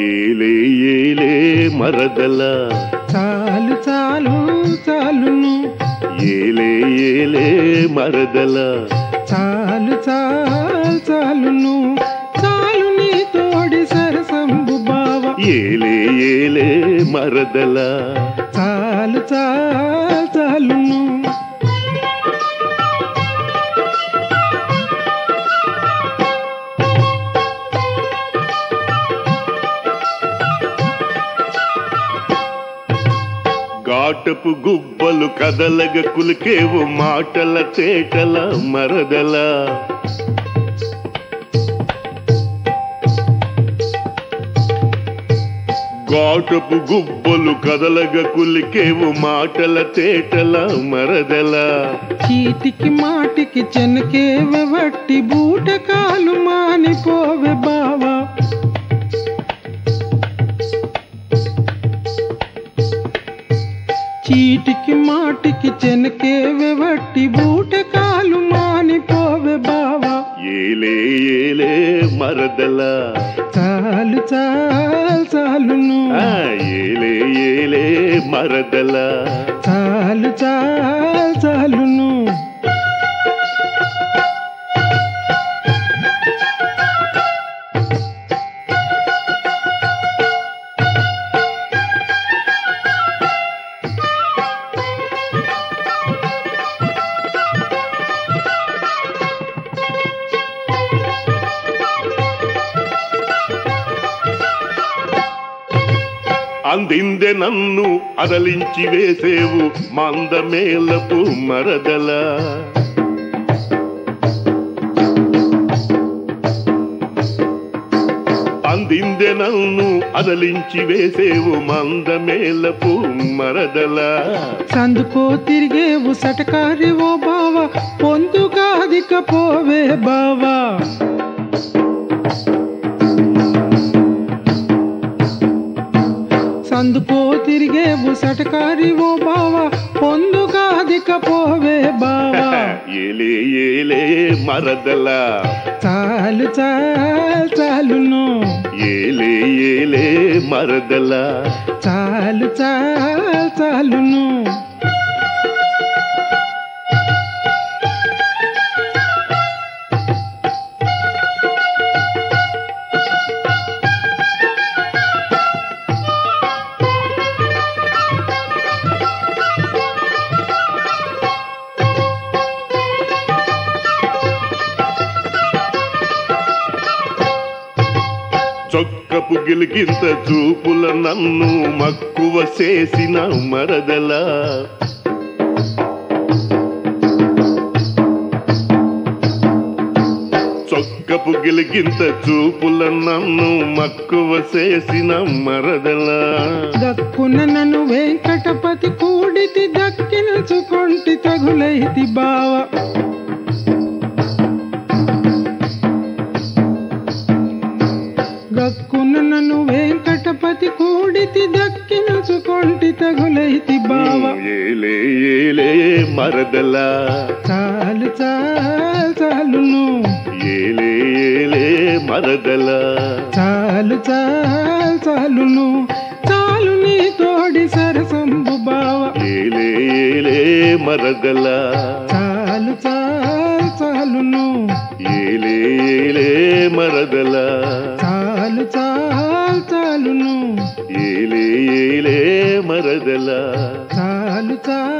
ఏలే ఏలే మరదల చాలు చాలు చాలును ఏలే ఏలే మరదల చాలు చాలు చాలును చాలు నీ తోడి సరసంబు బావ ఏలే ఏలే మరదల చాలు చాలు చాలును ఘాటపు గుబ్బలు కదలగ కులికేవు మాటల తేటల మరదల ఘాటపు గుబ్బలు కదలగ కులికేవు మాటల తేటల మరదల చీటికి మాటికి చెనకే వట్టి బూటకాలు మానిపోవే బావా చీటికి మాటికి చెనకే వట్టి బూటకాలు మానిపోవే బావా ఏలే ఏలే మరదల చాలు చాలు చాలును ఆ, ఏలే ఏలే మరదల చాలు చాలు చాలును అందిందె నన్ను అదలించి వేసేవు మందమేలపు మరదల అందిందె నన్ను అదలించి వేసేవు మందమేలపు మరదల సందుకో తిరిగేవు సటకారి ఓ బావ పొందుగా అధిక పోవే బావా సందుకో తిరిగేవు సటకారి ఓ బావ పొందుగా అధిక పోవే బావా ఏలే ఏలే మరదల చాలు చాలు చాలును ఏలే ఏలే మరదల చాలు చాలు చాలును చొక్కపు గిలికింత చూపుల నన్ను మక్కువ చేసిన మరదల చొక్కపు గిలికింత చూపుల నన్ను మక్కువ చేసిన మరదల దక్కున నన్ను వెంకటపతి కూడితి దక్కినచుకొంటి తగులైతి బావ గక్కున నన్ను వెంకటపతి కూడితి దక్కినచుకొంటి తగులైతి బావ ఏలే ఏలే మరదల చాలు చాలు చాలును ఏలే ఏలే మరదల చాలు చాలు చాలును చాలు నీ తోడి సరసంబు బావ ఏలే ఏలే మరదల చాలు చాలు చాలును ఏలే ఏలే మరదల చాలు చాలు చాలును ఏలే ఏలే మరదల చాలు చాలు